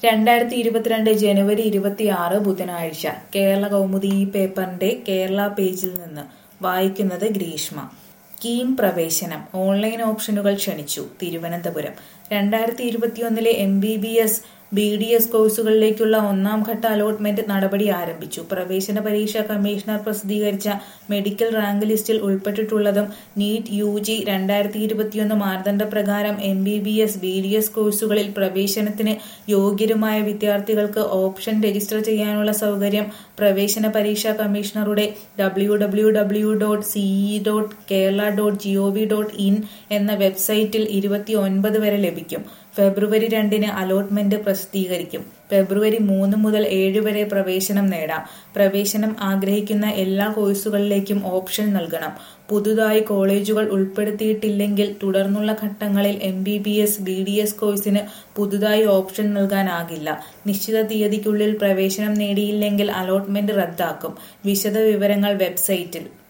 രണ്ടായിരത്തി ഇരുപത്തിരണ്ട് ജനുവരി ഇരുപത്തിയാറ് ബുധനാഴ്ച കേരള കൗമുദി ഈ പേപ്പറിന്റെ കേരള പേജിൽ നിന്ന് വായിക്കുന്നത് ഗ്രീഷ്മ കീം പ്രവേശനം ഓൺലൈൻ ഓപ്ഷനുകൾ ക്ഷണിച്ചു തിരുവനന്തപുരം രണ്ടായിരത്തി ഇരുപത്തിയൊന്നിലെ M B B S B D S കോഴ്സുകളിലേക്കുള്ള ഒന്നാം ഘട്ട അലോട്ട്മെന്റ് നടപടി ആരംഭിച്ചു പ്രവേശന പരീക്ഷാ കമ്മീഷണർ പ്രസിദ്ധീകരിച്ച മെഡിക്കൽ റാങ്ക് ലിസ്റ്റിൽ ഉൾപ്പെട്ടിട്ടുള്ളതും നീറ്റ് യു ജി രണ്ടായിരത്തി ഇരുപത്തിയൊന്ന് മാനദണ്ഡപ്രകാരം M B B S B D S കോഴ്സുകളിൽ പ്രവേശനത്തിന് യോഗ്യരുമായ വിദ്യാർത്ഥികൾക്ക് ഓപ്ഷൻ രജിസ്റ്റർ ചെയ്യാനുള്ള സൗകര്യം പ്രവേശന പരീക്ഷാ കമ്മീഷണറുടെ W W W dot CE dot Kerala dot GOV dot in എന്ന വെബ്സൈറ്റിൽ ഇരുപത്തിയൊൻപത് വരെ ലഭിക്കും ഫെബ്രുവരി രണ്ടിന് അലോട്ട്മെന്റ് പ്രസിദ്ധീകരിക്കും ഫെബ്രുവരി മൂന്ന് മുതൽ ഏഴ് വരെ പ്രവേശനം നേടാം പ്രവേശനം ആഗ്രഹിക്കുന്ന എല്ലാ കോഴ്സുകളിലേക്കും ഓപ്ഷൻ നൽകണം പുതുതായി കോളേജുകൾ ഉൾപ്പെടുത്തിയിട്ടില്ലെങ്കിൽ തുടർന്നുള്ള ഘട്ടങ്ങളിൽ M B B S B D S കോഴ്സിന് പുതുതായി ഓപ്ഷൻ നൽകാനാകില്ല നിശ്ചിത തീയതിക്കുള്ളിൽ പ്രവേശനം നേടിയില്ലെങ്കിൽ അലോട്ട്മെന്റ് റദ്ദാക്കും വിശദ വിവരങ്ങൾ വെബ്സൈറ്റിൽ